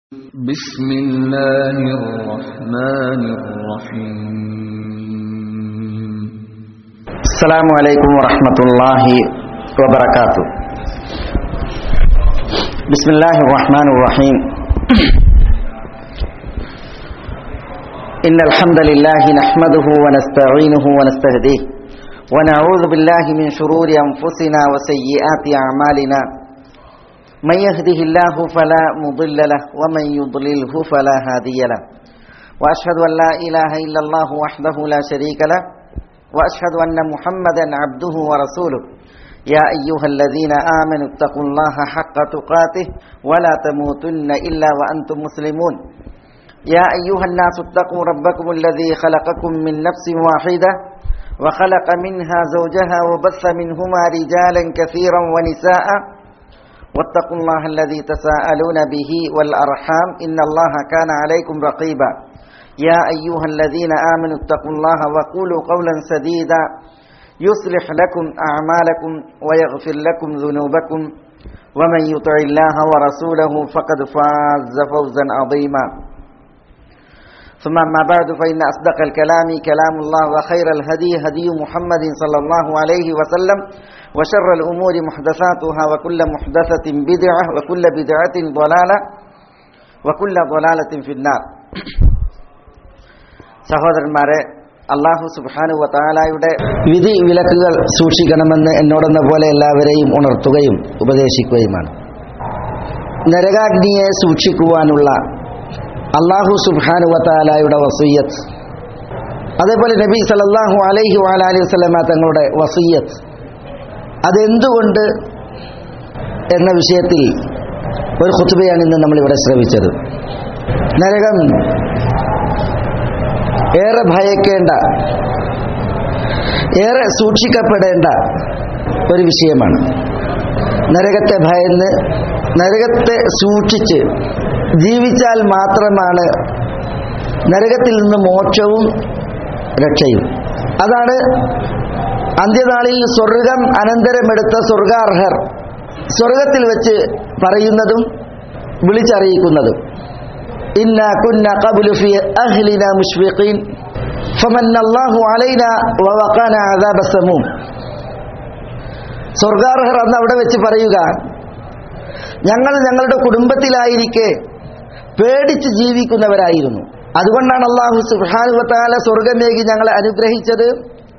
بسم الله الرحمن الرحيم السلام عليكم ورحمة الله وبركاته بسم الله الرحمن الرحيم إن الحمد لله نحمده ونستعينه ونستهديه ونعوذ بالله من شرور أنفسنا وسيئات أعمالنا من يهده الله فلا مضل له ومن يضلله فلا هادي له وأشهد أن لا إله إلا الله وحده لا شريك له واشهد ان محمدا عبده ورسوله يا ايها الذين امنوا اتقوا الله حق تقاته ولا تموتن الا وانتم مسلمون يا ايها الناس اتقوا ربكم الذي خلقكم من نفس واحده وخلق منها زوجها وبث منهما رجالا كثيرا ونساء واتقوا الله الذي تساءلون به والارحام ان الله كان عليكم رقيبا يا أيها الذين آمنوا اتقوا الله وقولوا قولا سديدا يصلح لكم أعمالكم ويغفر لكم ذنوبكم ومن يطع الله ورسوله فقد فاز فوزا عظيما ثم أما بعد فإن أصدق الكلام كلام الله وخير الهدي هدي محمد صلى الله عليه وسلم وشر الأمور محدثاتها وكل محدثة بدعة وكل بدعة ضلالة وكل ضلالة في النار സഹോദരന്മാരെ അള്ളാഹു സുബാനു വത്താലായുടെ വിധി വിലക്കുകൾ സൂക്ഷിക്കണമെന്ന് എന്നോടെന്ന പോലെ എല്ലാവരെയും ഉണർത്തുകയും ഉപദേശിക്കുകയുമാണ് നരകാഗ്നിയെ സൂക്ഷിക്കുവാനുള്ള അള്ളാഹു സുബാനു വത്താലായുടെ വസീയത്ത് അതേപോലെ നബി സലല്ലാഹു അലൈഹി വാലി വസ്ലമ തങ്ങളുടെ വസീയത്ത് അതെന്തുകൊണ്ട് എന്ന വിഷയത്തിൽ ഒരു ഖുത്തുബയാണ് ഇന്ന് നമ്മളിവിടെ ശ്രമിച്ചത് നരകം ഏറെ ഭയക്കേണ്ട ഏറെ സൂക്ഷിക്കപ്പെടേണ്ട ഒരു വിഷയമാണ് നരകത്തെ ഭയന്ന് നരകത്തെ സൂക്ഷിച്ച് ജീവിച്ചാൽ മാത്രമാണ് നരകത്തിൽ നിന്ന് മോക്ഷവും രക്ഷയും അതാണ് അന്ത്യനാളിൽ സ്വർഗം അനന്തരമെടുത്ത സ്വർഗാർഹർ സ്വർഗത്തിൽ വെച്ച് പറയുന്നതും വിളിച്ചറിയിക്കുന്നതും إنا كنا قبل في أهلنا مشفقين فمن الله علينا ووقانا عذاب السموم സ്വർഗാർഹർ അന്ന് അവിടെ വെച്ച് പറയുക ഞങ്ങൾ ഞങ്ങളുടെ കുടുംബത്തിലായിരിക്കെ പേടിച്ച് ജീവിക്കുന്നവരായിരുന്നു അതുകൊണ്ടാണ് അള്ളാഹു സുഹാനുവത്താല സ്വർഗമേകി ഞങ്ങളെ അനുഗ്രഹിച്ചത്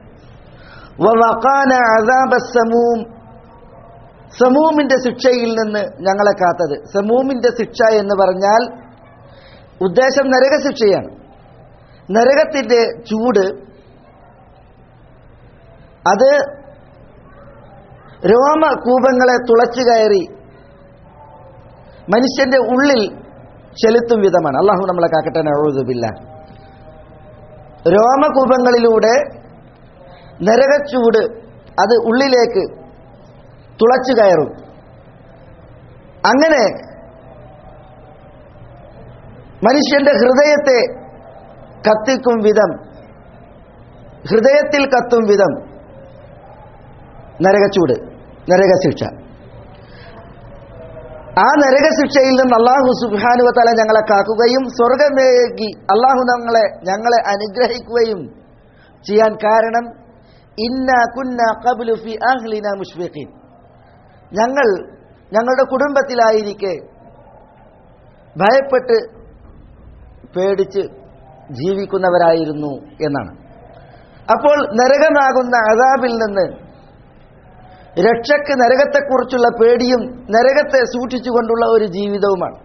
സമൂമിന്റെ ശിക്ഷയിൽ നിന്ന് ഞങ്ങളെ കാത്തത് സമൂമിന്റെ ശിക്ഷ എന്ന് പറഞ്ഞാൽ ഉദ്ദേശം നരകശിക്ഷയാണ് നരകത്തിന്റെ ചൂട് അത് രോമകൂപങ്ങളെ തുളച്ചു കയറി മനുഷ്യന്റെ ഉള്ളിൽ ചെലുത്തും വിധമാണ് അള്ളാഹു നമ്മളെ കാക്കട്ടെ എഴുതുമില്ല രോമകൂപങ്ങളിലൂടെ നരകച്ചൂട് അത് ഉള്ളിലേക്ക് തുളച്ചു കയറും അങ്ങനെ മനുഷ്യന്റെ ഹൃദയത്തെ കത്തിക്കും വിധം ഹൃദയത്തിൽ കത്തും വിധം നരകച്ചൂട് നരകശിക്ഷ ആ നരകശിക്ഷയിൽ നിന്ന് അള്ളാഹു സുബാനുവത്തല ഞങ്ങളെ കാക്കുകയും സ്വർഗമേകി അള്ളാഹു ഞങ്ങളെ ഞങ്ങളെ അനുഗ്രഹിക്കുകയും ചെയ്യാൻ കാരണം ഇന്ന കുന്ന കബുലു ഫി അഹ്ലിന മുഷ്ഫീഖീൻ ഞങ്ങൾ ഞങ്ങളുടെ കുടുംബത്തിലായിരിക്കെ ഭയപ്പെട്ട് പേടിച്ച് ജീവിക്കുന്നവരായിരുന്നു എന്നാണ് അപ്പോൾ നരകമാകുന്ന അതാബിൽ നിന്ന് രക്ഷക്ക് നരകത്തെക്കുറിച്ചുള്ള പേടിയും നരകത്തെ സൂക്ഷിച്ചുകൊണ്ടുള്ള ഒരു ജീവിതവുമാണ്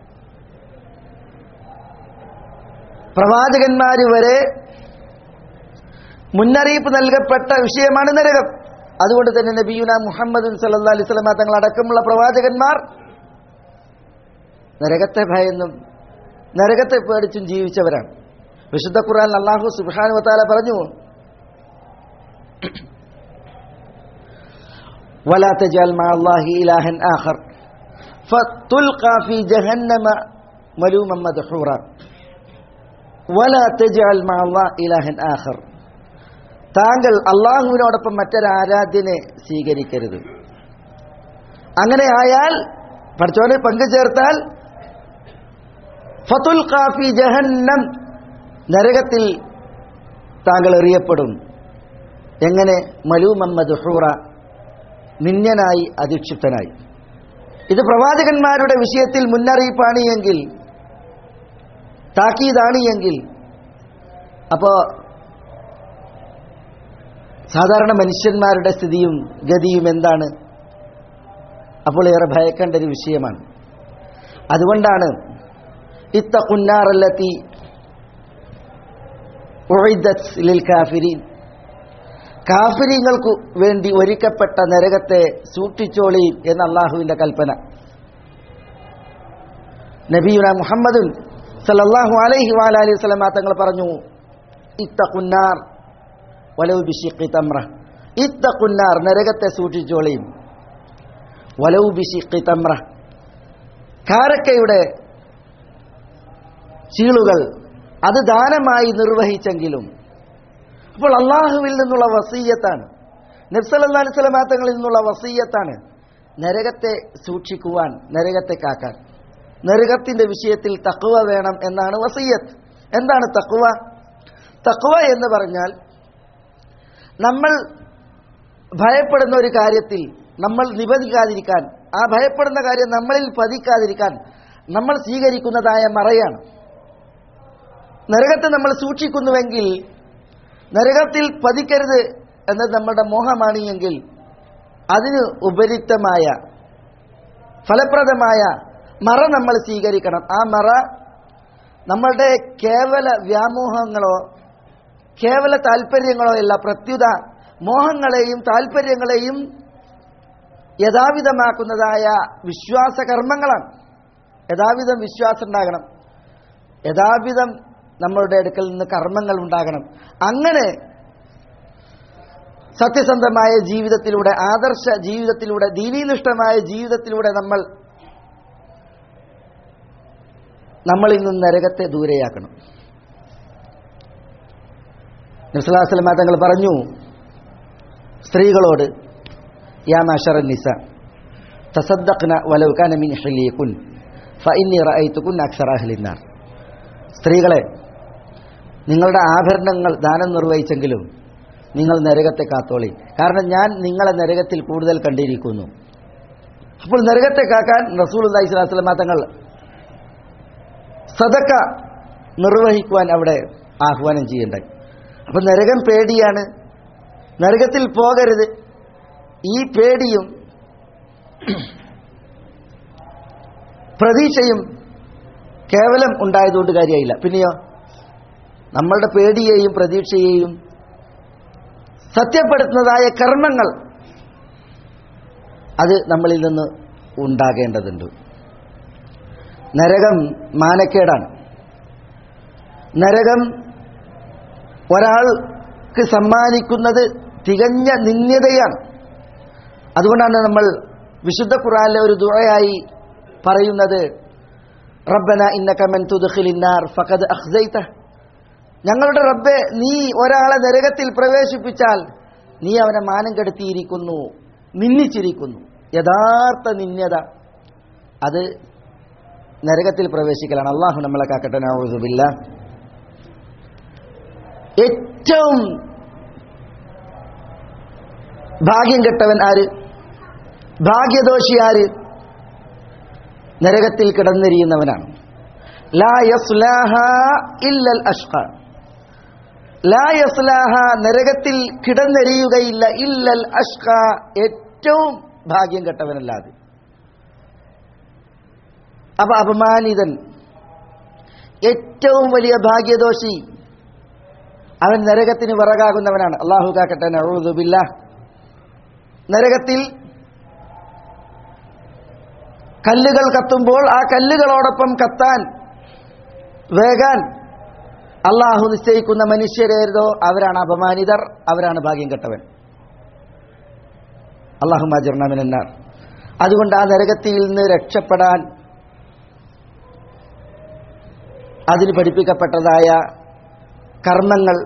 പ്രവാചകന്മാർ വരെ മുന്നറിയിപ്പ് നൽകപ്പെട്ട വിഷയമാണ് നരകം അതുകൊണ്ട് തന്നെ നബിയുന മുഹമ്മദ് സല്ലാ അലൈഹി സ്വലമ തങ്ങൾ അടക്കമുള്ള പ്രവാചകന്മാർ നരകത്തെ ഭയന്നും നരകത്തെ പേടിച്ചും ജീവിച്ചവരാണ് വിശുദ്ധ ഖുർആൻ അള്ളാഹു സുബാനു വത്താല പറഞ്ഞു ولا تجعل مع الله إلها آخر فتلقى في جهنم ملوما مدحورا ولا تجعل مع الله إلها آخر താങ്കൾ അള്ളാഹുവിനോടൊപ്പം മറ്റൊരാരാധ്യനെ സ്വീകരിക്കരുത് അങ്ങനെ ആയാൽ പഠിച്ചവനെ പങ്കു ചേർത്താൽ ഫതുൽ കാഫി ജഹന്നം നരകത്തിൽ താങ്കൾ എറിയപ്പെടും എങ്ങനെ മലു മുഹമ്മദ് ഹൂറ നിന്യനായി അധിക്ഷിപ്തനായി ഇത് പ്രവാചകന്മാരുടെ വിഷയത്തിൽ മുന്നറിയിപ്പാണ് എങ്കിൽ താക്കീതാണ് എങ്കിൽ അപ്പോ സാധാരണ മനുഷ്യന്മാരുടെ സ്ഥിതിയും ഗതിയും എന്താണ് അപ്പോൾ ഏറെ ഭയക്കേണ്ട ഒരു വിഷയമാണ് അതുകൊണ്ടാണ് ഇത്ത കുന്നാറല്ലത്തി ലിൽ കാഫിരീൻ കാഫിരിങ്ങൾക്ക് വേണ്ടി ഒരുക്കപ്പെട്ട നരകത്തെ സൂക്ഷിച്ചോളി എന്ന അള്ളാഹുവിന്റെ കൽപ്പന നബിയുന മുഹമ്മദുൻ സല്ലല്ലാഹു അലൈഹി വാലി വസല്ലമ തങ്ങൾ പറഞ്ഞു ഇത്തഖുന്നാർ വലൗ ബിശിഖി തമ്ര ഇത്തഖുന്നാർ നരകത്തെ സൂക്ഷിച്ചോളിയും വലൗ ബിശിഖി തമ്ര കാരക്കയുടെ ചീളുകൾ അത് ദാനമായി നിർവഹിച്ചെങ്കിലും അപ്പോൾ അള്ളാഹുവിൽ നിന്നുള്ള വസീയത്താണ് നബ്സല്ലാ അലിസ്ലാം തങ്ങളിൽ നിന്നുള്ള വസീയത്താണ് നരകത്തെ സൂക്ഷിക്കുവാൻ നരകത്തെ കാക്കാൻ നരകത്തിന്റെ വിഷയത്തിൽ തക്കുവ വേണം എന്നാണ് വസീയത്ത് എന്താണ് തക്കുവ തക്കുവ എന്ന് പറഞ്ഞാൽ നമ്മൾ ഭയപ്പെടുന്ന ഒരു കാര്യത്തിൽ നമ്മൾ നിബന്ധിക്കാതിരിക്കാൻ ആ ഭയപ്പെടുന്ന കാര്യം നമ്മളിൽ പതിക്കാതിരിക്കാൻ നമ്മൾ സ്വീകരിക്കുന്നതായ മറയാണ് നരകത്തെ നമ്മൾ സൂക്ഷിക്കുന്നുവെങ്കിൽ നരകത്തിൽ പതിക്കരുത് എന്നത് നമ്മുടെ മോഹമാണ് എങ്കിൽ അതിന് ഉപരിക്തമായ ഫലപ്രദമായ മറ നമ്മൾ സ്വീകരിക്കണം ആ മറ നമ്മളുടെ കേവല വ്യാമോഹങ്ങളോ കേവല താല്പര്യങ്ങളോ അല്ല പ്രത്യുത മോഹങ്ങളെയും താല്പര്യങ്ങളെയും യഥാവിധമാക്കുന്നതായ വിശ്വാസ കർമ്മങ്ങളാണ് യഥാവിധം വിശ്വാസം ഉണ്ടാകണം യഥാവിധം നമ്മളുടെ അടുക്കൽ നിന്ന് കർമ്മങ്ങൾ ഉണ്ടാകണം അങ്ങനെ സത്യസന്ധമായ ജീവിതത്തിലൂടെ ആദർശ ജീവിതത്തിലൂടെ ദീനീനിഷ്ഠമായ ജീവിതത്തിലൂടെ നമ്മൾ നമ്മളിൽ നിന്ന് നരകത്തെ ദൂരെയാക്കണം നബ്സലാസ്ലമ തങ്ങൾ പറഞ്ഞു സ്ത്രീകളോട് യാ മാഷറ നിസ തസദ്ദഖ്ന വലൗകാന മിൻ ഹലിയകുൻ ഫഇന്നി റഅയ്തുകുൻ അക്സറ അഹ്ലിന്നാർ സ്ത്രീകളെ നിങ്ങളുടെ ആഭരണങ്ങൾ ദാനം നിർവഹിച്ചെങ്കിലും നിങ്ങൾ നരകത്തെ കാത്തോളി കാരണം ഞാൻ നിങ്ങളെ നരകത്തിൽ കൂടുതൽ കണ്ടിരിക്കുന്നു അപ്പോൾ നരകത്തെ കാക്കാൻ റസൂൽ അള്ളഹി സ്വലാസ്ലമ തങ്ങൾ സദക്ക നിർവഹിക്കുവാൻ അവിടെ ആഹ്വാനം ചെയ്യണ്ടായി അപ്പൊ നരകം പേടിയാണ് നരകത്തിൽ പോകരുത് ഈ പേടിയും പ്രതീക്ഷയും കേവലം ഉണ്ടായതുകൊണ്ട് കാര്യമായില്ല പിന്നെയോ നമ്മളുടെ പേടിയെയും പ്രതീക്ഷയെയും സത്യപ്പെടുത്തുന്നതായ കർമ്മങ്ങൾ അത് നമ്മളിൽ നിന്ന് ഉണ്ടാകേണ്ടതുണ്ട് നരകം മാനക്കേടാണ് നരകം ഒരാൾക്ക് സമ്മാനിക്കുന്നത് തികഞ്ഞ നിന്ദ്യതയാണ് അതുകൊണ്ടാണ് നമ്മൾ വിശുദ്ധ ഖുറാനിലെ ഒരു ദുഴയായി പറയുന്നത് റബ്ബന ഇന്നക മൻ തുദ്ഖിലിന്നാർ ഫഖദ് അഖ്സൈത ഞങ്ങളുടെ റബ്ബെ നീ ഒരാളെ നരകത്തിൽ പ്രവേശിപ്പിച്ചാൽ നീ അവനെ മാനം കെടുത്തിയിരിക്കുന്നു നിന്ദിച്ചിരിക്കുന്നു യഥാർത്ഥ നിന്യത അത് നരകത്തിൽ പ്രവേശിക്കലാണ് അള്ളാഹു നമ്മളെ കാക്കട്ടെ നൗസുബില്ല ഏറ്റവും ഭാഗ്യം കെട്ടവൻ ആര് ഭാഗ്യദോഷി ആര് നരകത്തിൽ കിടന്നെരിയുന്നവനാണ് ലാ യസ്ലാഹ ഇല്ലൽ അഷ്ഖ ലാ യസ്ലാഹ നരകത്തിൽ കിടന്നെരിയുകയില്ല ഇല്ലൽ അഷ്ഖ ഏറ്റവും ഭാഗ്യം കെട്ടവനല്ലാതെ അപ്പൊ അപമാനിതൻ ഏറ്റവും വലിയ ഭാഗ്യദോഷി അവൻ നരകത്തിന് വിറകാകുന്നവനാണ് അള്ളാഹു കാക്കട്ടെ നഴുതുബില്ല നരകത്തിൽ കല്ലുകൾ കത്തുമ്പോൾ ആ കല്ലുകളോടൊപ്പം കത്താൻ വേകാൻ അള്ളാഹു നിശ്ചയിക്കുന്ന മനുഷ്യരേതോ അവരാണ് അപമാനിതർ അവരാണ് ഭാഗ്യം കെട്ടവൻ അള്ളാഹു മാജിർണമിനാർ അതുകൊണ്ട് ആ നരകത്തിൽ നിന്ന് രക്ഷപ്പെടാൻ അതിന് പഠിപ്പിക്കപ്പെട്ടതായ കർമ്മങ്ങൾ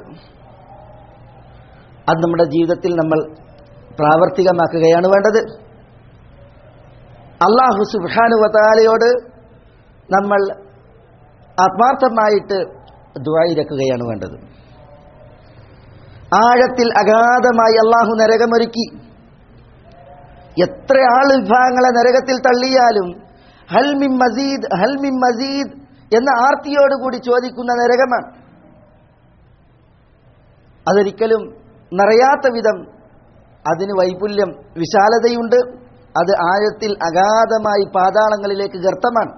അത് നമ്മുടെ ജീവിതത്തിൽ നമ്മൾ പ്രാവർത്തികമാക്കുകയാണ് വേണ്ടത് അള്ളാഹു സുബാനുവതാലയോട് നമ്മൾ ആത്മാർത്ഥമായിട്ട് ദ്വായിരക്കുകയാണ് വേണ്ടത് ആഴത്തിൽ അഗാധമായി അള്ളാഹു നരകമൊരുക്കി എത്ര ആൾ വിഭാഗങ്ങളെ നരകത്തിൽ തള്ളിയാലും ഹൽമിം മസീദ് ഹൽമിം മസീദ് എന്ന ആർത്തിയോടുകൂടി ചോദിക്കുന്ന നരകമാണ് അതൊരിക്കലും നിറയാത്ത വിധം അതിന് വൈപുല്യം വിശാലതയുണ്ട് അത് ആഴത്തിൽ അഗാധമായി പാതാളങ്ങളിലേക്ക് ഗർത്തമാണ്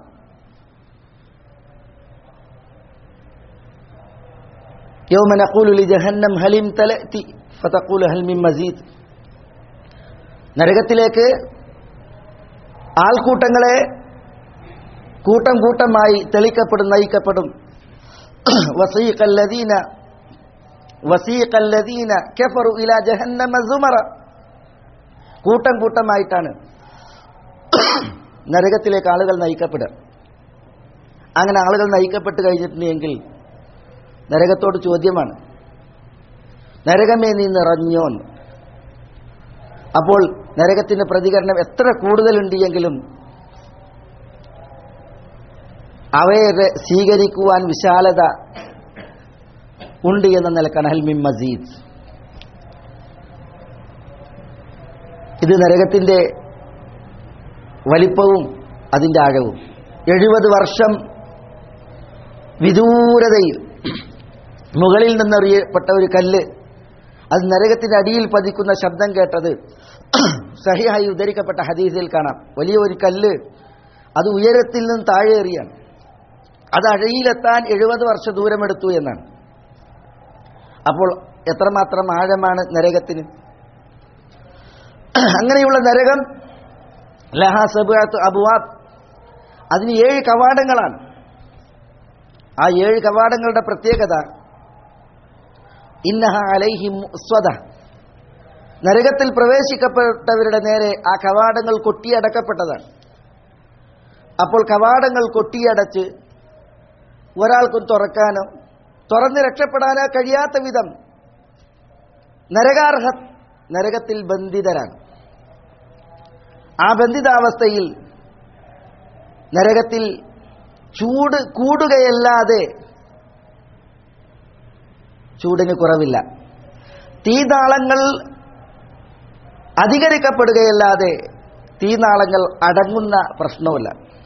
يوم نقول لجهنم هل امتلأت فتقول هل من مزيد നരകത്തിലേക്ക് ആൾക്കൂട്ടങ്ങളെ കൂട്ടം കൂട്ടമായി തെളിക്കപ്പെടും നയിക്കപ്പെടും വസീഖല്ലദീന വസീഖല്ലദീന കഫറു ഇലാ ജഹന്നമ സുമറ കൂട്ടം കൂട്ടമായിട്ടാണ് നരകത്തിലേക്ക് ആളുകൾ നയിക്കപ്പെടുക അങ്ങനെ ആളുകൾ നയിക്കപ്പെട്ട് കഴിഞ്ഞിട്ടുണ്ടെങ്കിൽ നരകത്തോട് ചോദ്യമാണ് നരകമേ നീ നിറഞ്ഞോ എന്ന്. അപ്പോൾ നരകത്തിന്റെ പ്രതികരണം എത്ര കൂടുതലുണ്ട് എങ്കിലും അവയെ രെ- സ്വീകരിക്കുവാൻ വിശാലത ഉണ്ട് എന്ന നിലക്കാണ് ഹൽമിൻ മസീദ് ഇത് നരകത്തിന്റെ വലിപ്പവും അതിന്റെ ആഴവും എഴുപത് വർഷം വിദൂരതയിൽ മുകളിൽ നിന്നെറിയപ്പെട്ട ഒരു കല്ല് അത് നരകത്തിന്റെ അടിയിൽ പതിക്കുന്ന ശബ്ദം കേട്ടത് സഹിഹായി ഉദ്ധരിക്കപ്പെട്ട ഹദീസിൽ കാണാം വലിയ ഒരു കല്ല് അത് ഉയരത്തിൽ നിന്ന് താഴെ എറിയാണ് അത് അഴയിലെത്താൻ എഴുപത് വർഷ ദൂരമെടുത്തു എന്നാണ് അപ്പോൾ എത്രമാത്രം ആഴമാണ് നരകത്തിന് അങ്ങനെയുള്ള നരകം ലഹ സബാത്ത് അബുവാബ് അതിന് ഏഴ് കവാടങ്ങളാണ് ആ ഏഴ് കവാടങ്ങളുടെ പ്രത്യേകത ഇന്നഹ അലൈഹി സ്വത നരകത്തിൽ പ്രവേശിക്കപ്പെട്ടവരുടെ നേരെ ആ കവാടങ്ങൾ കൊട്ടിയടക്കപ്പെട്ടതാണ് അപ്പോൾ കവാടങ്ങൾ കൊട്ടിയടച്ച് ഒരാൾക്കും തുറക്കാനോ തുറന്ന് രക്ഷപ്പെടാനോ കഴിയാത്ത വിധം നരകാർഹ നരകത്തിൽ ബന്ധിതരാണ് ആ ബന്ധിതാവസ്ഥയിൽ നരകത്തിൽ ചൂട് കൂടുകയല്ലാതെ ചൂടിന് കുറവില്ല തീനാളങ്ങൾ അധികരിക്കപ്പെടുകയല്ലാതെ തീനാളങ്ങൾ അടങ്ങുന്ന പ്രശ്നവുമില്ല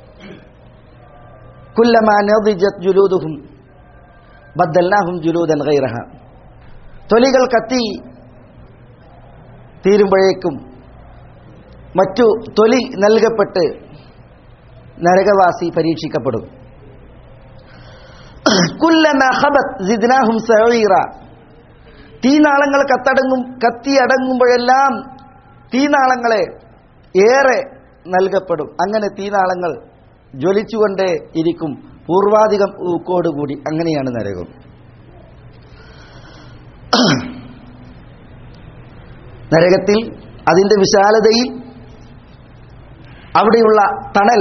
കുല്ലമാനോദിജത് ജുലൂദുഹും ബദ്ദല്ലാഹും ജുലൂദൻ ഗൈറഹ തൊലികൾ കത്തി തീരുമ്പോഴേക്കും മറ്റു തൊലി നൽകപ്പെട്ട് നരകവാസി പരീക്ഷിക്കപ്പെടും കുല്ലമ ഖബത് സിദ്നാഹും സഈറ തീനാളങ്ങൾ കത്തടങ്ങും കത്തിയടങ്ങുമ്പോഴെല്ലാം തീനാളങ്ങളെ ഏറെ നൽകപ്പെടും അങ്ങനെ തീനാളങ്ങൾ ജ്വലിച്ചുകൊണ്ടേ ഇരിക്കും പൂർവാധികം ഊക്കോടുകൂടി അങ്ങനെയാണ് നരകം നരകത്തിൽ അതിന്റെ വിശാലതയിൽ അവിടെയുള്ള തണൽ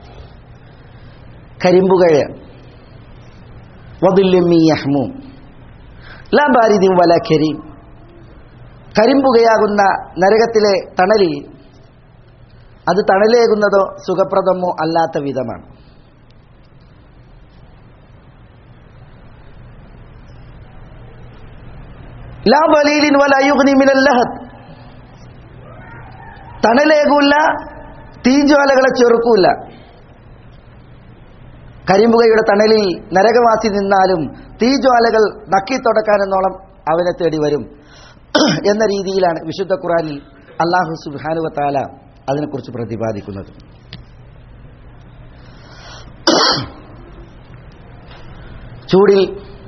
കരിമ്പുകഴ വബില്യമ്മീയഹ്മൂം ലാ ബാരിദിൻ വല കരീം കരിമ്പുകയാകുന്ന നരകത്തിലെ തണലിൽ അത് തണലേകുന്നതോ സുഖപ്രദമോ അല്ലാത്ത വിധമാണ് ലാ ബലീലിൻ വല യുഗ്നി മിനൽ ലഹദ് തണലേകൂല്ല തീജ്വാലകളെ ചെറുക്കൂല കരിമ്പുകയുടെ തണലിൽ നരകവാസി നിന്നാലും തീജ്വാലകൾ നക്കിത്തുടക്കാനെന്നോളം അവനെ തേടി വരും എന്ന രീതിയിലാണ് വിശുദ്ധ ഖുറാനിൽ അള്ളാഹു സുബാനുവത്താല അതിനെക്കുറിച്ച് പ്രതിപാദിക്കുന്നത് ചൂടിൽ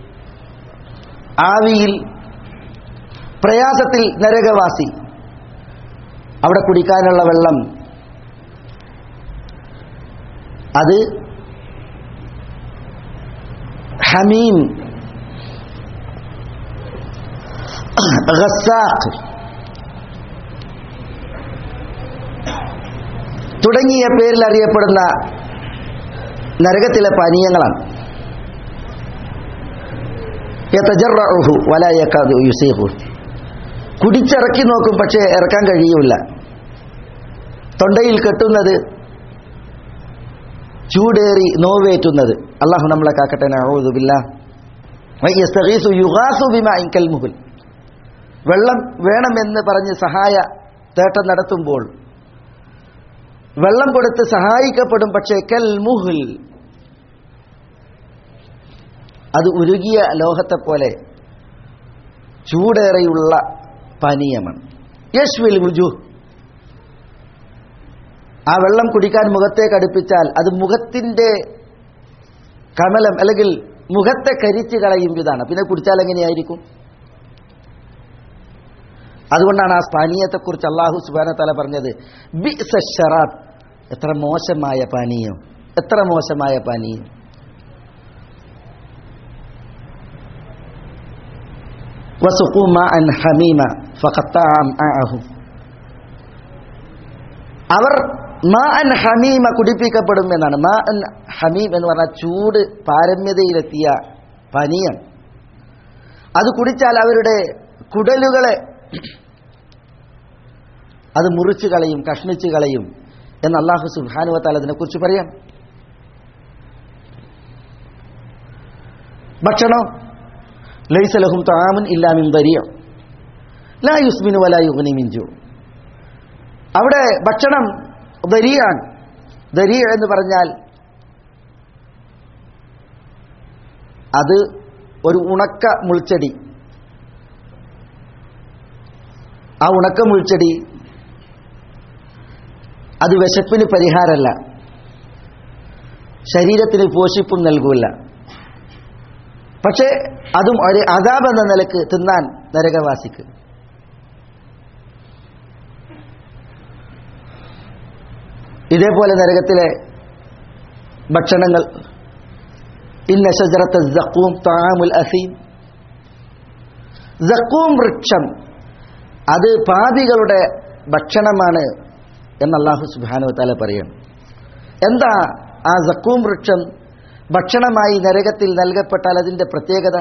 ആവിയിൽ പ്രയാസത്തിൽ നരകവാസി അവിടെ കുടിക്കാനുള്ള വെള്ളം അത് ഹമീം ഗസാഖ് തുടങ്ങിയ പേരിൽ അറിയപ്പെടുന്ന നരകത്തിലെ പാനീയങ്ങളാണ് യതജറഉഹു വലാ യകാദു യുസീഖു കുടിച്ചിറക്കി നോക്കും പക്ഷേ ഇറക്കാൻ കഴിയൂല തൊണ്ടയിൽ കെട്ടുന്നത് ചൂടേറി നോവേറ്റുന്നത് അള്ളാഹു നമ്മളെ കാക്കട്ടെ നഊദുബില്ലാ വയസ്തഗീസു യുഗാസു ബിമാഇൻ കൽമുഹുൽ വെള്ളം വേണമെന്ന് പറഞ്ഞ് സഹായ തേട്ടം നടത്തുമ്പോൾ വെള്ളം കൊടുത്ത് സഹായിക്കപ്പെടും പക്ഷേ കൽ മുഹുൽ അത് ഉരുകിയ ലോഹത്തെ പോലെ ചൂടേറെയുള്ള പാനീയമാണ് യശ്വിൽ വുജു ആ വെള്ളം കുടിക്കാൻ മുഖത്തേക്ക് അടുപ്പിച്ചാൽ അത് മുഖത്തിന്റെ കമലം അല്ലെങ്കിൽ മുഖത്തെ കരിച്ചു കളയും ഇതാണ് പിന്നെ കുടിച്ചാൽ എങ്ങനെയായിരിക്കും അതുകൊണ്ടാണ് ആ പാനീയത്തെക്കുറിച്ച് അള്ളാഹു സുബാന തല പറഞ്ഞത് ബി ഷറാബ് എത്ര മോശമായ പാനീയം എത്ര മോശമായ പാനീയം വസുഖു മാഅൻ ഹമീമ ഫഖത്താ അംആഅഹും അവർ മാ അൻ ഹമീമ കുടിപ്പിക്കപ്പെടും എന്നാണ് മാ അൻ ഹമീം എന്ന് പറഞ്ഞാൽ ചൂട് പാരമ്യതയിലെത്തിയ പനീയം അത് കുടിച്ചാൽ അവരുടെ കുടലുകളെ അത് മുറിച്ചു കളയും കഷ്ണിച്ചു കളയും എന്ന് അള്ളാഹു സുബാനുവത്താൽ അതിനെക്കുറിച്ച് പറയാം ഭക്ഷണം ലൈസലഹും താമുൻ ഇല്ലാമിൻ ദരിയോ ലാ യുസ്മിനു വലാ യുഗ്നി മിഞ്ചു അവിടെ ഭക്ഷണം ദരിയാണ് ദരിയ എന്ന് പറഞ്ഞാൽ അത് ഒരു ഉണക്ക മുൾച്ചെടി ആ ഉണക്ക മുൾച്ചെടി അത് വിശപ്പിന് പരിഹാരമല്ല ശരീരത്തിന് പോഷിപ്പും നൽകൂല പക്ഷേ അതും ഒരു അതാപ് എന്ന നിലക്ക് തിന്നാൻ നരകവാസിക്ക് ഇതേപോലെ നരകത്തിലെ ഭക്ഷണങ്ങൾ ഇന്ന ഷജറത്ത് ജക്കൂം താമുൽ അസീം ജക്കൂം വൃക്ഷം അത് പാപികളുടെ ഭക്ഷണമാണ് എന്ന് അള്ളാഹു സുബാനു താല പറയണം എന്താ ആ ജക്കൂം വൃക്ഷം ഭക്ഷണമായി നരകത്തിൽ നൽകപ്പെട്ടാൽ അതിന്റെ പ്രത്യേകത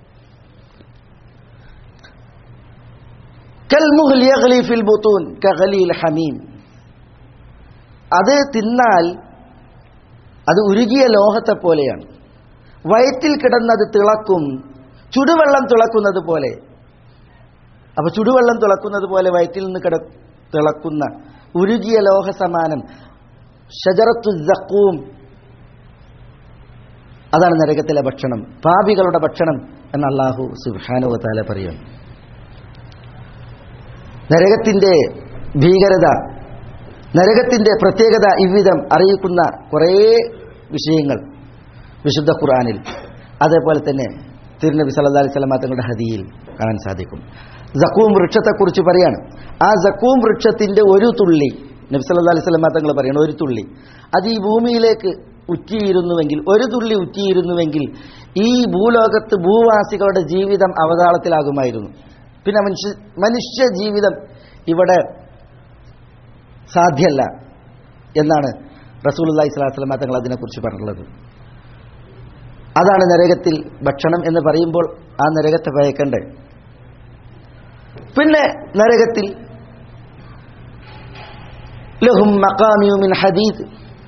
കൽമുഹ്ൽ യഗ്ലി ഫിൽ ബുത്തൂൻ കഗലീൽ ഹമീം അത് തിന്നാൽ അത് ഉരുകിയ ലോഹത്തെ പോലെയാണ് വയറ്റിൽ കിടന്നത് തിളക്കും ചുടുവെള്ളം തിളക്കുന്നത് പോലെ അപ്പൊ ചുടുവെള്ളം തിളക്കുന്നത് പോലെ വയറ്റിൽ നിന്ന് കിട തിളക്കുന്ന ഉരുകിയ ലോഹ സമാനം ഷജറത്തു ജക്കൂം അതാണ് നരകത്തിലെ ഭക്ഷണം പാപികളുടെ ഭക്ഷണം എന്ന് അള്ളാഹു സുബാനുവ താല പറയും നരകത്തിന്റെ ഭീകരത നരകത്തിന്റെ പ്രത്യേകത ഇவ்விധം അറിയിക്കുന്ന കുറേ വിഷയങ്ങൾ വിശുദ്ധ ഖുർആനിൽ അതേപോലെ തന്നെ തിരുനബി സല്ലല്ലാഹു അലൈഹി വസല്ലം തങ്ങളുടെ ഹദിയിൽ കാണാൻ സാധിക്കും ജക്കൂം വൃക്ഷത്തെക്കുറിച്ച് പറയാണ് ആ ജക്കൂം വൃക്ഷത്തിന്റെ ഒരു തുള്ളി നബി സല്ലല്ലാഹു അലൈഹി വസല്ലം തങ്ങൾ പറയണം ഒരു തുള്ളി അത് ഈ ഭൂമിയിലേക്ക് ഉറ്റിയിരുന്നുവെങ്കിൽ ഒരു തുള്ളി ഉറ്റിയിരുന്നുവെങ്കിൽ ഈ ഭൂലോകത്ത് ഭൂവാസികളുടെ ജീവിതം അവതാളത്തിലാകുമായിരുന്നു പിന്നെ മനുഷ്യ മനുഷ്യ ജീവിതം ഇവിടെ സാധ്യല്ല എന്നാണ് റസൂലുള്ളാഹി സ്വല്ലല്ലാഹു അലൈഹി വസല്ലം തങ്ങൾ അതിനെക്കുറിച്ച് പറഞ്ഞിട്ടുള്ളത് അതാണ് നരകത്തിൽ ഭക്ഷണം എന്ന് പറയുമ്പോൾ ആ നരകത്തെ ഭയക്കണ്ടേ പിന്നെ നരകത്തിൽ ലഹും മഖാമിയു മിൻ ഹദീദ്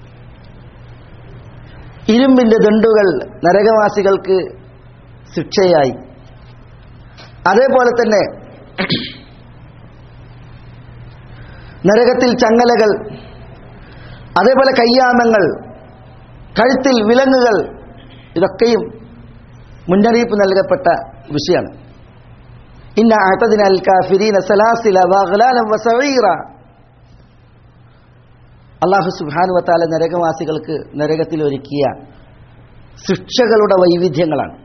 ഇരുമ്പിന്റെ ദണ്ടുകൾ നരകവാസികൾക്ക് ശിക്ഷയായി അതേപോലെ തന്നെ നരകത്തിൽ ചങ്ങലകൾ അതേപോലെ കയ്യാമങ്ങൾ കഴുത്തിൽ വിലങ്ങുകൾ ഇതൊക്കെയും മുന്നറിയിപ്പ് നൽകപ്പെട്ട വിഷയമാണ് ഇന്ന അത്തതിനാൽ കാഫിരീന സലാസില വഗ്ലാലം വസഈറ അള്ളാഹു സുബ്ഹാനു വതാല നരകവാസികൾക്ക് നരകത്തിൽ ഒരുക്കിയ ശിക്ഷകളുടെ വൈവിധ്യങ്ങളാണ്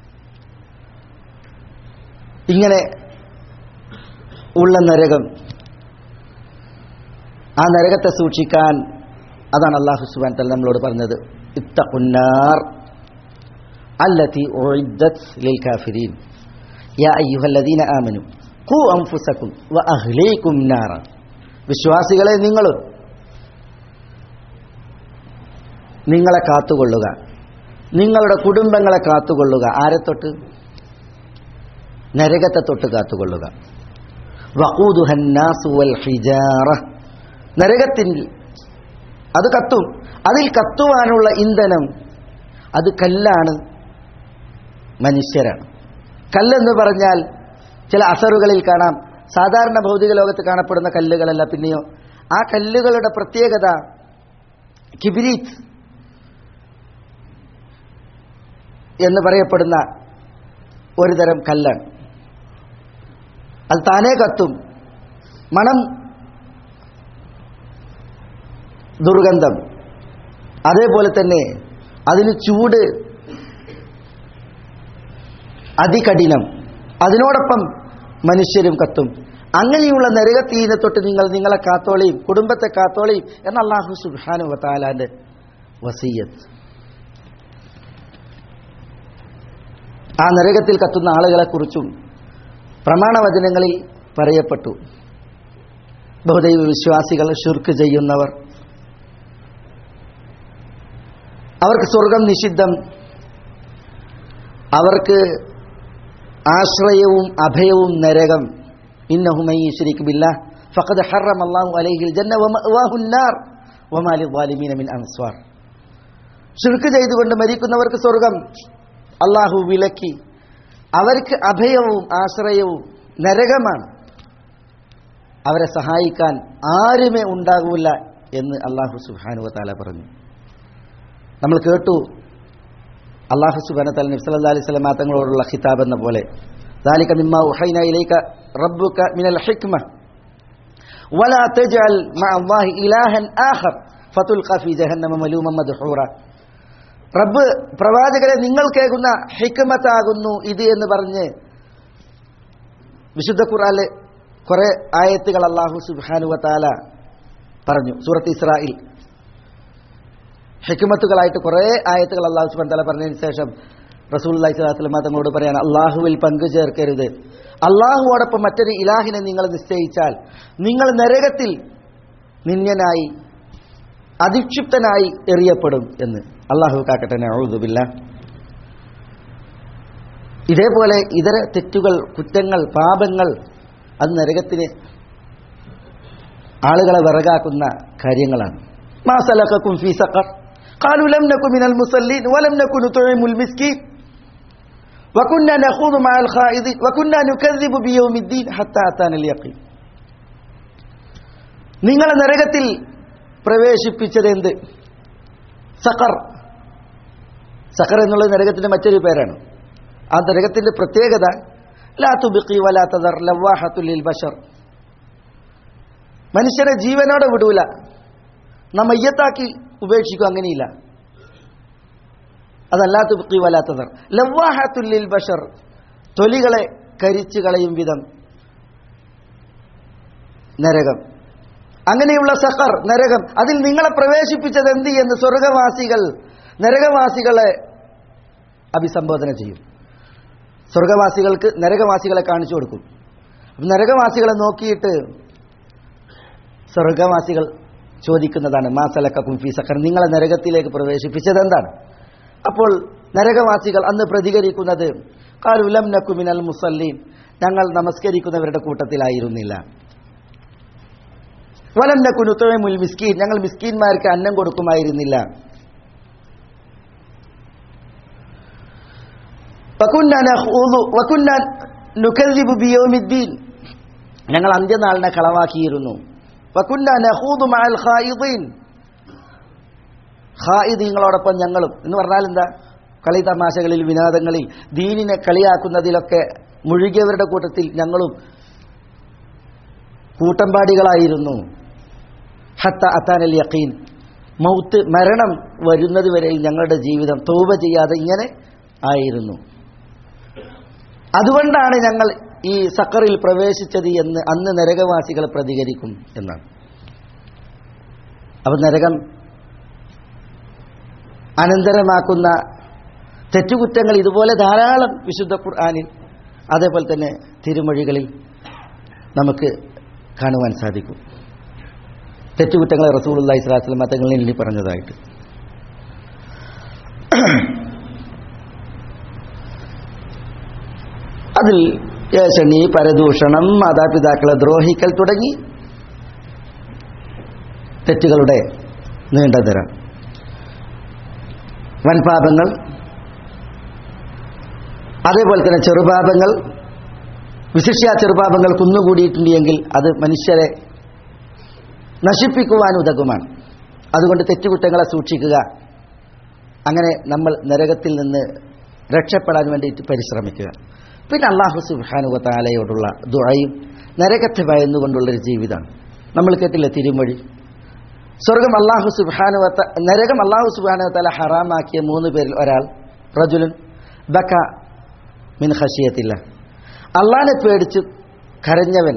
ഇങ്ങനെ ഉള്ള നരകം ആ നരകത്തെ സൂക്ഷിക്കാൻ അതാണ് അള്ളാഹു സുബാൻ തല നമ്മളോട് പറഞ്ഞത് ഇത്തഖുന്നാർ അല്ലത്തി ഉഇദ്ദത് ലിൽ കാഫിരീൻ യാ അയ്യുഹല്ലദീന ആമനു ഖു അൻഫുസകും വ അഹ്ലീകും നാറ വിശ്വാസികളെ നിങ്ങളും നിങ്ങളെ കാത്തുകൊള്ളുക നിങ്ങളുടെ കുടുംബങ്ങളെ കാത്തുകൊള്ളുക ആരെ തൊട്ട് നരകത്തെ തൊട്ട് കാത്തുകൊള്ളുക വഖൂദുഹന്നാസു വൽ ഹിജാറ നരകത്തിൽ അത് കത്തും അതിൽ കത്തുവാനുള്ള ഇന്ധനം അത് കല്ലാണ് മനുഷ്യരാണ് കല്ലെന്ന് പറഞ്ഞാൽ ചില അസറുകളിൽ കാണാം സാധാരണ ഭൗതിക ലോകത്ത് കാണപ്പെടുന്ന കല്ലുകളല്ല പിന്നെയോ ആ കല്ലുകളുടെ പ്രത്യേകത കിബിരീത്ത് എന്ന് പറയപ്പെടുന്ന ഒരു തരം കല്ലാണ് അത് താനേ കത്തും മണം ദുർഗന്ധം അതേപോലെ തന്നെ അതിന് ചൂട് അതികഠിനം അതിനോടൊപ്പം മനുഷ്യരും കത്തും അങ്ങനെയുള്ള നരകത്തീനെ തൊട്ട് നിങ്ങൾ നിങ്ങളെ കാത്തോളയും കുടുംബത്തെ കാത്തോളയും എന്ന അള്ളാഹു സുബാനു വത്താലാന്റെ വസീയത്ത് ആ നരകത്തിൽ കത്തുന്ന ആളുകളെക്കുറിച്ചും പ്രമാണവചനങ്ങളിൽ പറയപ്പെട്ടു ബഹുദൈവ വിശ്വാസികൾ ഷുർക്ക് ചെയ്യുന്നവർ അവർക്ക് സ്വർഗം നിഷിദ്ധം അവർക്ക് ആശ്രയവും അഭയവും നരകം ഇന്നഹുമൈ ശരിക്ക് ബില്ല ഫഖദ് ഹറം അല്ലാഹു അലൈഹിൽ ജന്ന വമഅവാഹു النار വമാ ലിദ്വാലിമീന മിൻ അൻസ്വാർ ശിർക്ക് ചെയ്തുകൊണ്ട് മരിക്കുന്നവർക്ക് സ്വർഗം അള്ളാഹു വിലക്കി അവർക്ക് അഭയവും ആശ്രയവും നരകമാണ് അവരെ സഹായിക്കാൻ ആരുമേ ഉണ്ടാകൂല എന്ന് അള്ളാഹു സുബാനു താല പറഞ്ഞു നമ്മൾ കേട്ടു അള്ളാഹു സുബാന തല നബ്സല്ലാ അലൈഹി സ്വലമാ തങ്ങളോടുള്ള ഖിതാബ് എന്ന പോലെ ذلك مما أوحينا إليك ربك من الحكمة ولا تجعل مع الله إلها آخر فتلقى في جهنم ملوما مدحورا റബ്ബ് പ്രവാചകരെ നിങ്ങൾ കേൾക്കുന്ന ഹിക്മത്താകുന്നു ഇത് എന്ന് പറഞ്ഞ് വിശുദ്ധ ഖുറാനിലെ കുറെ ആയത്തുകൾ അള്ളാഹു സുബാനുവ താല പറഞ്ഞു സൂറത്ത് ഇസ്രായിൽ ഹിക്മത്തുകളായിട്ട് കുറെ ആയത്തുകൾ അള്ളാഹു സുബാൻ താല പറഞ്ഞതിന് ശേഷം റസൂൽ അള്ളഹി സ്വലാസ്ലമ തങ്ങളോട് പറയാണ് അള്ളാഹുവിൽ പങ്കു ചേർക്കരുത് അള്ളാഹുവോടൊപ്പം മറ്റൊരു ഇലാഹിനെ നിങ്ങൾ നിശ്ചയിച്ചാൽ നിങ്ങൾ നരകത്തിൽ നിന്യനായി അധിക്ഷിപ്തനായി എറിയപ്പെടും എന്ന് അള്ളാഹു കാക്കട്ടെ നഴുതുമില്ല ഇതേപോലെ ഇതര തെറ്റുകൾ കുറ്റങ്ങൾ പാപങ്ങൾ അത് നരകത്തിന് ആളുകളെ വിറകാക്കുന്ന കാര്യങ്ങളാണ് മാസലക്കും ഫീ സഖർ قالوا لم نكن من المصلين ولم نكن نطعم المسكين وكنا نخوض مع الخائضين وكنا نكذب بيوم الدين حتى أتانا اليقين നിങ്ങളെ നരകത്തിൽ പ്രവേശിപ്പിച്ചത് എന്ത് സഖർ സഖർ എന്നുള്ളത് നരകത്തിന്റെ മറ്റൊരു പേരാണ് ആ നരകത്തിന്റെ പ്രത്യേകത ലാ തുബിഖി വലാ തദർ ലവാഹത്തുൽ ബഷർ മനുഷ്യനെ ജീവനോടെ വിടൂല നാം മയ്യത്താക്കി ഉപേക്ഷിക്കും അങ്ങനെയില്ല അതല്ലാ തുബിഖി വലാ തദർ ലവാഹത്തുൽ ബഷർ തൊലികളെ കരിച്ചു കളയും വിധം നരകം അങ്ങനെയുള്ള സഖർ നരകം അതിൽ നിങ്ങളെ പ്രവേശിപ്പിച്ചത് എന്ത് എന്ന് സ്വർഗവാസികൾ നരകവാസികളെ അഭിസംബോധന ചെയ്യും സ്വർഗവാസികൾക്ക് നരകവാസികളെ കാണിച്ചു കൊടുക്കും അപ്പം നരകവാസികളെ നോക്കിയിട്ട് സ്വർഗവാസികൾ ചോദിക്കുന്നതാണ് മാസലക്കും ഫീ സഖർ നിങ്ങളെ നരകത്തിലേക്ക് പ്രവേശിപ്പിച്ചത് എന്താണ് അപ്പോൾ നരകവാസികൾ അന്ന് പ്രതികരിക്കുന്നത് കാലുലം നക്കുമിനൽ മുസല്ലീൻ ഞങ്ങൾ നമസ്കരിക്കുന്നവരുടെ കൂട്ടത്തിലായിരുന്നില്ല വലം നക്കുനുത്തോമുൽ മിസ്കീൻ ഞങ്ങൾ മിസ്കീന്മാർക്ക് അന്നം കൊടുക്കുമായിരുന്നില്ല ഞങ്ങൾ അന്ത്യനാളിനെ കളവാക്കിയിരുന്നു ഖായിദീങ്ങളോടൊപ്പം ഞങ്ങളും എന്ന് പറഞ്ഞാൽ എന്താ കളി തമാശകളിൽ വിനോദങ്ങളിൽ ദീനിനെ കളിയാക്കുന്നതിലൊക്കെ മുഴുകിയവരുടെ കൂട്ടത്തിൽ ഞങ്ങളും കൂട്ടമ്പാടികളായിരുന്നു ഹത്ത അത്താനൽ യക്കീൻ മൗത്ത് മരണം വരുന്നത് വരെ ഞങ്ങളുടെ ജീവിതം തോപ ചെയ്യാതെ ഇങ്ങനെ ആയിരുന്നു അതുകൊണ്ടാണ് ഞങ്ങൾ ഈ സക്കറിൽ പ്രവേശിച്ചത് എന്ന് അന്ന് നരകവാസികൾ പ്രതികരിക്കും എന്നാണ് അപ്പം നരകം അനന്തരമാക്കുന്ന തെറ്റുകുറ്റങ്ങൾ ഇതുപോലെ ധാരാളം വിശുദ്ധ ഖുർആാനിൽ അതേപോലെ തന്നെ തിരുമൊഴികളിൽ നമുക്ക് കാണുവാൻ സാധിക്കും തെറ്റുകുറ്റങ്ങളെ റസൂൽ ഇസ്ലാസ്ലം മതങ്ങളിൽ എണ്ണി പറഞ്ഞതായിട്ട് അതിൽ ഏഷണി പരദൂഷണം മാതാപിതാക്കളെ ദ്രോഹിക്കൽ തുടങ്ങി തെറ്റുകളുടെ നീണ്ടതരം വൻപാപങ്ങൾ അതേപോലെ തന്നെ ചെറുപാപങ്ങൾ വിശിഷ്യ ചെറുപാപങ്ങൾ കുന്നുകൂടിയിട്ടുണ്ടെങ്കിൽ അത് മനുഷ്യരെ നശിപ്പിക്കുവാൻ ഉതകുമാണ് അതുകൊണ്ട് തെറ്റുകുറ്റങ്ങളെ സൂക്ഷിക്കുക അങ്ങനെ നമ്മൾ നരകത്തിൽ നിന്ന് രക്ഷപ്പെടാൻ വേണ്ടിയിട്ട് പരിശ്രമിക്കുക പിന്നെ അള്ളാഹു സുബാനുവത്താലയോടുള്ള ദുഴയും നരകത്തെ ഭയന്നുകൊണ്ടുള്ളൊരു ജീവിതമാണ് നമ്മൾ കേട്ടില്ല തിരുമൊഴി സ്വർഗം അള്ളാഹു സുബാനുവത്ത നരകം അള്ളാഹു സുബാനുവത്താല ഹറാമാക്കിയ മൂന്ന് പേരിൽ ഒരാൾ റജുലുൻ ബക്ക മിൻ ഹഷിയത്തില്ല അള്ളാനെ പേടിച്ച് കരഞ്ഞവൻ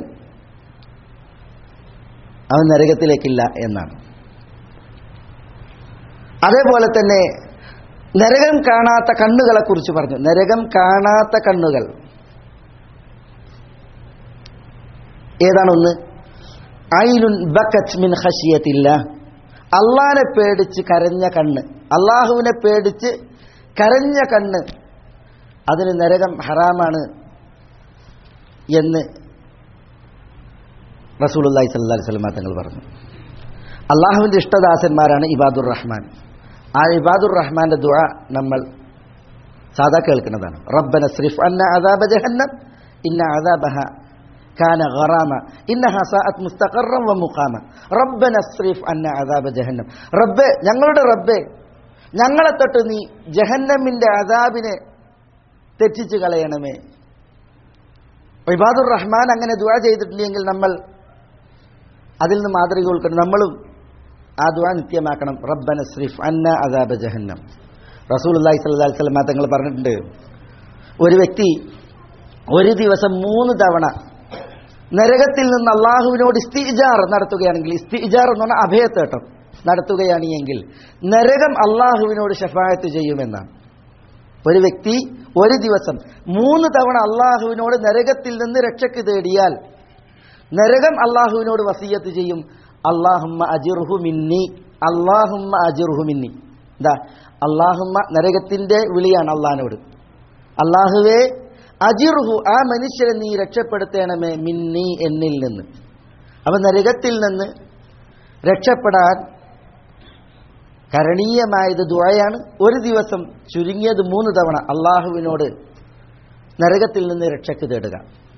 അവൻ നരകത്തിലേക്കില്ല എന്നാണ് അതേപോലെ തന്നെ നരകം കാണാത്ത കണ്ണുകളെ കുറിച്ച് പറഞ്ഞു നരകം കാണാത്ത കണ്ണുകൾ ഏതാണ് ഒന്ന് ഐനുൻ ബക്കറ്റ് മിൻ ഹഷിയത്തില്ല അള്ളാനെ പേടിച്ച് കരഞ്ഞ കണ്ണ് അള്ളാഹുവിനെ പേടിച്ച് കരഞ്ഞ കണ്ണ് അതിന് നരകം ഹറാമാണ് എന്ന് റസൂലുല്ലാഹി സല്ലല്ലാഹു അലൈഹി വസല്ലം തങ്ങൾ പറഞ്ഞു അള്ളാഹുവിൻ്റെ ഇഷ്ടദാസന്മാരാണ് ഇബാദുർ റഹ്മാൻ ആ ഇബാദുർ റഹ്മാന്റെ ദുആ നമ്മൾ സാധാ കേൾക്കുന്നതാണ് റബ്ബന സ്രിഫ് അന്ന അദാബ ജഹന്നം ഇന്ന അദാബഹ കാന ഗറാമ ഇന്നഹ സാഅത് മുസ്തഖറൻ വ മുഖാമ റബ്ബന സ്രിഫ് അന്ന അദാബ ജഹന്നം റബ്ബേ ഞങ്ങളുടെ റബ്ബേ ഞങ്ങളെ തൊട്ട് നീ ജഹന്നമിന്റെ അദാബിനെ തെറ്റിച്ച് കളയണമേ ഇബാദുർ റഹ്മാൻ അങ്ങനെ ദുആ ചെയ്തിട്ടില്ലെങ്കിൽ നമ്മൾ അതിൽ നിന്ന് മാതൃക ഉൾക്കൊണ്ട് നമ്മളും ആ ദുആ നിത്യമാക്കണം റബ്ബന സ്രിഫ് അന്ന അദാബ ജഹന്നം റസൂലുള്ളാഹി സ്വല്ലല്ലാഹി അലൈഹി വസല്ലം തങ്ങൾ പറഞ്ഞിട്ടുണ്ട് ഒരു വ്യക്തി ഒരു ദിവസം മൂന്ന് തവണ നരകത്തിൽ നിന്ന് അള്ളാഹുവിനോട് ഇസ്തിജാർ നടത്തുകയാണെങ്കിൽ ഇസ്തിജാർ എന്ന് പറഞ്ഞാൽ അഭയത്തേട്ടം നടത്തുകയാണ് എങ്കിൽ നരകം അള്ളാഹുവിനോട് ഷഫായത്ത് ചെയ്യുമെന്നാണ് ഒരു വ്യക്തി ഒരു ദിവസം മൂന്ന് തവണ അള്ളാഹുവിനോട് നരകത്തിൽ നിന്ന് രക്ഷയ്ക്ക് തേടിയാൽ നരകം അള്ളാഹുവിനോട് വസീയത്ത് ചെയ്യും അള്ളാഹുമ്മ അജിർഹു മിന്നി അള്ളാഹുമ്മ അജിർഹു മിന്നി എന്താ അള്ളാഹുമ്മ നരകത്തിന്റെ വിളിയാണ് അള്ളാഹിനോട് അള്ളാഹുവേ അജിർഹു ആ മനുഷ്യരെ നീ രക്ഷപ്പെടുത്തണമേ മിന്നി എന്നിൽ നിന്ന് അപ്പൊ നരകത്തിൽ നിന്ന് രക്ഷപ്പെടാൻ കരണീയമായത് ദുഴയാണ് ഒരു ദിവസം ചുരുങ്ങിയത് മൂന്ന് തവണ അള്ളാഹുവിനോട് നരകത്തിൽ നിന്ന് രക്ഷയ്ക്ക് തേടുക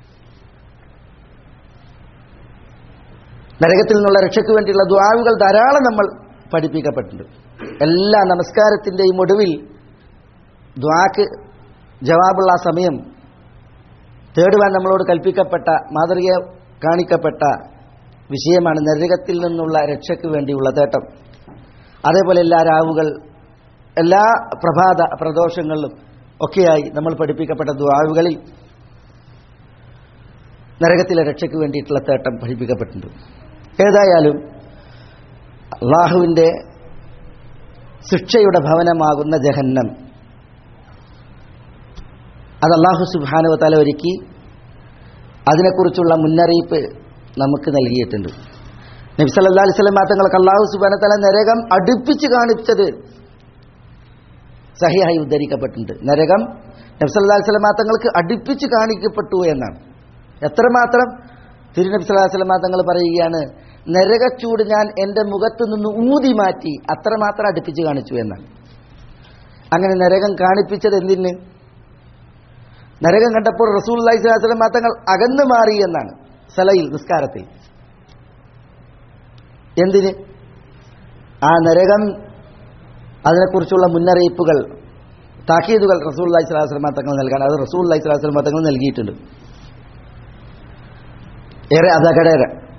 നരകത്തിൽ നിന്നുള്ള രക്ഷയ്ക്ക് വേണ്ടിയുള്ള ദ്വാവുകൾ ധാരാളം നമ്മൾ പഠിപ്പിക്കപ്പെട്ടിട്ടുണ്ട് എല്ലാ നമസ്കാരത്തിൻ്റെയും ഒടുവിൽ ദ്വാക്ക് ജവാബുള്ള ആ സമയം തേടുവാൻ നമ്മളോട് കൽപ്പിക്കപ്പെട്ട മാതൃക കാണിക്കപ്പെട്ട വിഷയമാണ് നരകത്തിൽ നിന്നുള്ള രക്ഷയ്ക്ക് വേണ്ടിയുള്ള തേട്ടം അതേപോലെ എല്ലാ രാവുകൾ എല്ലാ പ്രഭാത പ്രദോഷങ്ങളിലും ഒക്കെയായി നമ്മൾ പഠിപ്പിക്കപ്പെട്ട ദ്വാവുകളിൽ നരകത്തിലെ രക്ഷയ്ക്ക് വേണ്ടിയിട്ടുള്ള തേട്ടം പഠിപ്പിക്കപ്പെട്ടിട്ടുണ്ട് ഏതായാലും അള്ളാഹുവിൻ്റെ ശിക്ഷയുടെ ഭവനമാകുന്ന ജഹന്നം അത് അള്ളാഹു സുബാനുവ തല ഒരുക്കി അതിനെക്കുറിച്ചുള്ള മുന്നറിയിപ്പ് നമുക്ക് നൽകിയിട്ടുണ്ട് നബ്സല്ലാ അലൈഹി സ്വലം തങ്ങൾക്ക് അള്ളാഹു സുബാന തല നരകം അടുപ്പിച്ച് കാണിച്ചത് സഹിയായി ഉദ്ധരിക്കപ്പെട്ടിട്ടുണ്ട് നരകം നബ്സല്ലാ അലൈഹി സ്വലം തങ്ങൾക്ക് അടുപ്പിച്ച് കാണിക്കപ്പെട്ടു എന്നാണ് എത്രമാത്രം തിരുനബി സ്വലാഹു വസ്ലമ തങ്ങൾ പറയുകയാണ് നരകച്ചൂട് ഞാൻ എൻ്റെ മുഖത്ത് നിന്ന് ഊതി മാറ്റി അത്രമാത്രം അടുപ്പിച്ച് കാണിച്ചു എന്നാണ് അങ്ങനെ നരകം കാണിപ്പിച്ചത് എന്തിന് നരകം കണ്ടപ്പോൾ റസൂൽ അള്ളഹി സ്വലാസ്ലം തങ്ങൾ അകന്നു മാറി എന്നാണ് സലയിൽ നിസ്കാരത്തിൽ എന്തിന് ആ നരകം അതിനെക്കുറിച്ചുള്ള മുന്നറിയിപ്പുകൾ താക്കീതുകൾ റസൂൽ അള്ളഹി സ്വലാസ്ലം തങ്ങൾ നൽകാൻ അത് റസൂൽ അള്ളഹി സ്വലാസ്ലം തങ്ങൾ നൽകിയിട്ടുണ്ട് ഏറെ അപകട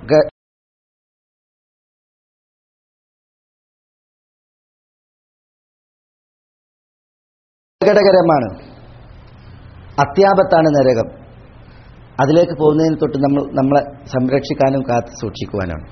അപകടകരമാണ് അത്യാപത്താണ് നരകം അതിലേക്ക് പോകുന്നതിന് തൊട്ട് നമ്മൾ നമ്മളെ സംരക്ഷിക്കാനും കാത്തു സൂക്ഷിക്കുവാനാണ്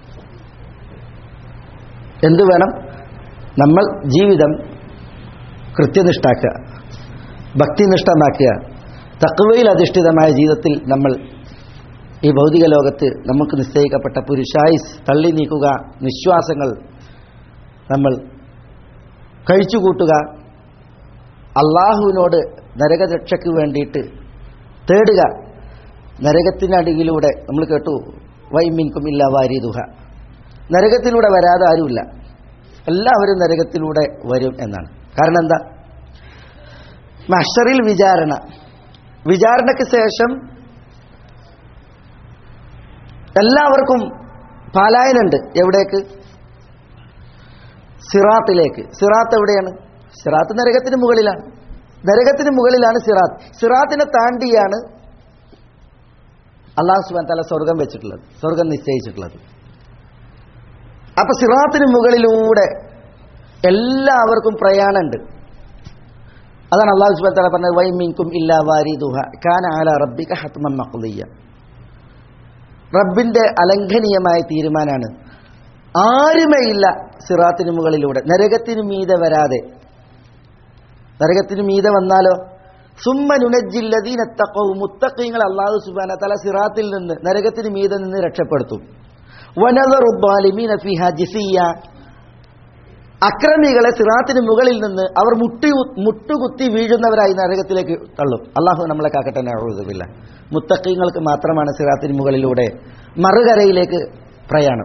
എന്തു വേണം നമ്മൾ ജീവിതം കൃത്യനിഷ്ഠാക്കുക ഭക്തിനിഷ്ഠമാക്കുക തക്കവയിൽ അധിഷ്ഠിതമായ ജീവിതത്തിൽ നമ്മൾ ഈ ഭൗതിക ലോകത്ത് നമുക്ക് നിശ്ചയിക്കപ്പെട്ട പുരുഷായുസ് തള്ളി നീക്കുക നിശ്വാസങ്ങൾ നമ്മൾ കഴിച്ചുകൂട്ടുക അള്ളാഹുവിനോട് നരകരക്ഷയ്ക്ക് വേണ്ടിയിട്ട് തേടുക നരകത്തിനടിയിലൂടെ നമ്മൾ കേട്ടു വൈമിൻകും ഇല്ല വാരിദുഹ നരകത്തിലൂടെ വരാതെ ആരുമില്ല എല്ലാവരും നരകത്തിലൂടെ വരും എന്നാണ് കാരണം എന്താ മഹ്ഷറിൽ വിചാരണ വിചാരണയ്ക്ക് ശേഷം എല്ലാവർക്കും പാലായനുണ്ട് എവിടേക്ക് സിറാത്തിലേക്ക് സിറാത്ത് എവിടെയാണ് സിറാത്ത് നരകത്തിന് മുകളിലാണ് നരകത്തിന് മുകളിലാണ് സിറാത്ത് സിറാത്തിനെ താണ്ടിയാണ് അള്ളാഹു സുബാൻ തല സ്വർഗം വെച്ചിട്ടുള്ളത് സ്വർഗം നിശ്ചയിച്ചിട്ടുള്ളത് അപ്പൊ സിറാത്തിന് മുകളിലൂടെ എല്ലാവർക്കും പ്രയാണമുണ്ട് അതാണ് അള്ളാഹു സുബാൻ തല പറഞ്ഞത് വൈ മിൻകും ഇല്ലാ വാരി ദുഹ കാന ആല റബ്ബിക ഹത്മൻ മഖ്ദിയ റബ്ബിന്റെ അലംഘനീയമായ തീരുമാനമാണ് ആരുമേ ഇല്ല സിറാത്തിന് മുകളിലൂടെ നരകത്തിന് മീതെ വരാതെ നരകത്തിന് മീതെ വന്നാലോ സുമ്മനുനജില്ലദീനത്തക്കവും മുത്തക്കീങ്ങൾ അള്ളാഹു സുബാന തല സിറാത്തിൽ നിന്ന് നരകത്തിന് മീതെ നിന്ന് രക്ഷപ്പെടുത്തും വനദറുബാലിമീന ഫിഹ ജിസിയ അക്രമികളെ സിറാത്തിന് മുകളിൽ നിന്ന് അവർ മുട്ടി മുട്ടുകുത്തി വീഴുന്നവരായി നരകത്തിലേക്ക് തള്ളും അള്ളാഹു നമ്മളെ കാക്കട്ടെ എഴുതുന്നില്ല മുത്തക്കീങ്ങൾക്ക് മാത്രമാണ് സിറാത്തിന് മുകളിലൂടെ മറുകരയിലേക്ക് പ്രയാണം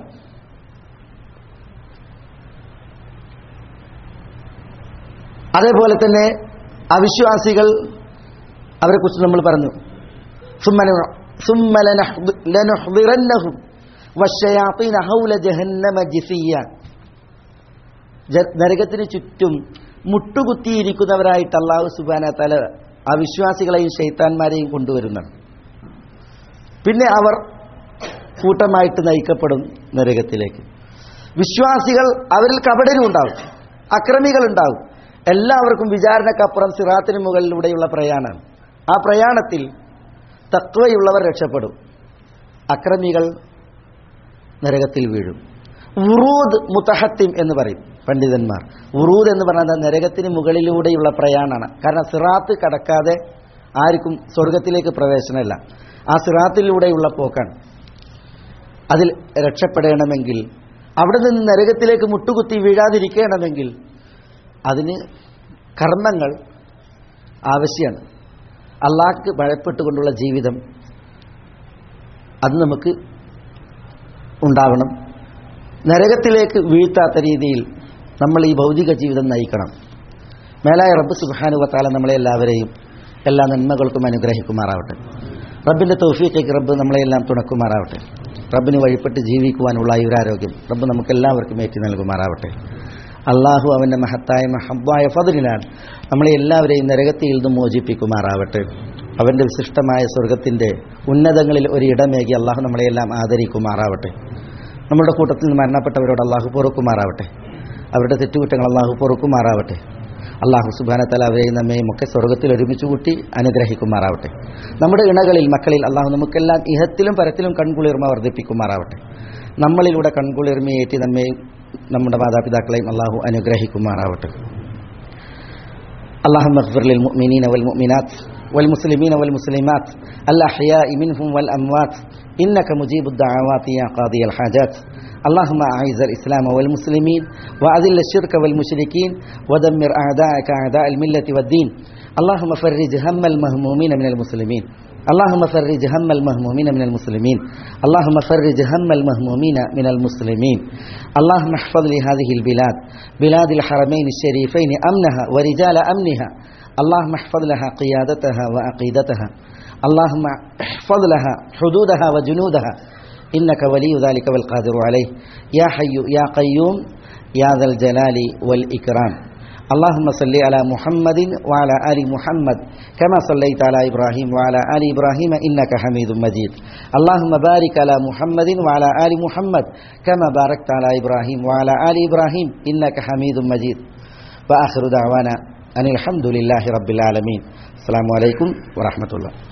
അതേപോലെ തന്നെ അവിശ്വാസികൾ അവരെ കുറിച്ച് നമ്മൾ പറഞ്ഞു സുമ്മന- സുമ്മ ലനഹ്ദ- ലനുഹ്ദിറന്നഹും വശയാത്തീന ഹൗല ജഹന്നമ ജിസിയ ജ- നരകത്തിന് ചുറ്റും മുട്ടുകുത്തിയിരിക്കുന്നവരായിട്ട് അള്ളാഹു സുബാന തല അവിശ്വാസികളെയും ശൈത്താന്മാരെയും കൊണ്ടുവരുന്നത് പിന്നെ അവർ കൂട്ടമായിട്ട് നയിക്കപ്പെടും നരകത്തിലേക്ക് വിശ്വാസികൾ അവരിൽ കപടരും ഉണ്ടാവും അക്രമികൾ ഉണ്ടാവും എല്ലാവർക്കും വിചാരണക്കപ്പുറം സിറാത്തിന് മുകളിലൂടെയുള്ള പ്രയാണമാണ് ആ പ്രയാണത്തിൽ തക്വയുള്ളവർ രക്ഷപ്പെടും അക്രമികൾ നരകത്തിൽ വീഴും ഉറൂദ് മുത്തഹത്തിം എന്ന് പറയും പണ്ഡിതന്മാർ ഉറൂദ് എന്ന് പറഞ്ഞാൽ നരകത്തിന് മുകളിലൂടെയുള്ള പ്രയാണമാണ് കാരണം സിറാത്ത് കടക്കാതെ ആർക്കും സ്വർഗത്തിലേക്ക് പ്രവേശനമില്ല ആ സിറാത്തിലൂടെയുള്ള പോക്കാണ് അതിൽ രക്ഷപ്പെടണമെങ്കിൽ അവിടെ നിന്ന് നരകത്തിലേക്ക് മുട്ടുകുത്തി വീഴാതിരിക്കണമെങ്കിൽ അതിന് കർമ്മങ്ങൾ ആവശ്യമാണ് അള്ളാഹ്ക്ക് ഭയപ്പെട്ടുകൊണ്ടുള്ള ജീവിതം അത് നമുക്ക് ഉണ്ടാവണം നരകത്തിലേക്ക് വീഴ്ത്താത്ത രീതിയിൽ നമ്മൾ ഈ ഭൗതിക ജീവിതം നയിക്കണം മേലായ റബ്ബ് സുബാനുവത്താല നമ്മളെ എല്ലാവരെയും എല്ലാ നന്മകൾക്കും അനുഗ്രഹിക്കുമാറാവട്ടെ റബ്ബിൻ്റെ തൗഫീഖേക്ക് റബ്ബ് നമ്മളെല്ലാം തുണക്കുമാറാവട്ടെ റബ്ബിന് വഴിപ്പെട്ട് ജീവിക്കുവാനുള്ള ആയുരാരോഗ്യം റബ്ബ് നമുക്കെല്ലാവർക്കും ഏറ്റി നൽകുമാറാവട്ടെ അള്ളാഹു അവൻ്റെ മഹത്തായ മഹബായ ഫതിലാണ് നമ്മളെ എല്ലാവരെയും നരകത്തിൽ നിന്ന് മോചിപ്പിക്കുമാറാവട്ടെ അവൻ്റെ വിശിഷ്ടമായ സ്വർഗത്തിൻ്റെ ഉന്നതങ്ങളിൽ ഒരു ഇടമേകി അള്ളാഹു നമ്മളെയെല്ലാം ആദരിക്കുമാറാവട്ടെ നമ്മുടെ കൂട്ടത്തിൽ നിന്ന് മരണപ്പെട്ടവരോട് അള്ളാഹു പൊറുക്കുമാറാവട്ടെ അവരുടെ തെറ്റുകുറ്റങ്ങൾ അള്ളാഹു പൊറുക്കുമാറാവട്ടെ അള്ളാഹു സുബാനത്തല അവരെയും നമ്മയും ഒക്കെ സ്വർഗത്തിൽ ഒരുമിച്ച് കൂട്ടി അനുഗ്രഹിക്കുമാറാവട്ടെ നമ്മുടെ ഇണകളിൽ മക്കളിൽ അള്ളാഹു നമുക്കെല്ലാം ഇഹത്തിലും പരത്തിലും കൺകുളിർമ വർദ്ധിപ്പിക്കുമാറാവട്ടെ നമ്മളിലൂടെ കൺകുളിർമയേറ്റി നമ്മയും നമ്മുടെ മാതാപിതാക്കളെയും അള്ളാഹു അനുഗ്രഹിക്കുമാറാവട്ടെ اللهم اغفر للمؤمنين والمؤمنات والمسلمين والمسلمات الأحياء منهم والأموات إنك مجيب الدعوات يا قاضي الحاجات اللهم أعز الإسلام والمسلمين وأذل الشرك والمشركين ودمر أعداءك أعداء الملة والدين اللهم فرج هم المهمومين من المسلمين اللهم فرج هم المهمومين من المسلمين اللهم فرج هم المهمومين من المسلمين اللهم احفظ لهذه البلاد بلاد الحرمين الشريفين أمنها ورجال أمنها اللهم احفظ لها قيادتها وعقيدتها اللهم احفظ لها حدودها وجنودها إنك ولي ذلك والقادر عليه يا حي يا قيوم يا ذا الجلال والإكرام اللهم صل على محمد وعلى آل محمد كما صليت على إبراهيم وعلى آل إبراهيم إنك حميد مجيد اللهم بارك على محمد وعلى آل محمد كما باركت على إبراهيم وعلى آل إبراهيم إنك حميد مجيد وآخر دعوانا أن الحمد لله رب العالمين السلام عليكم ورحمة الله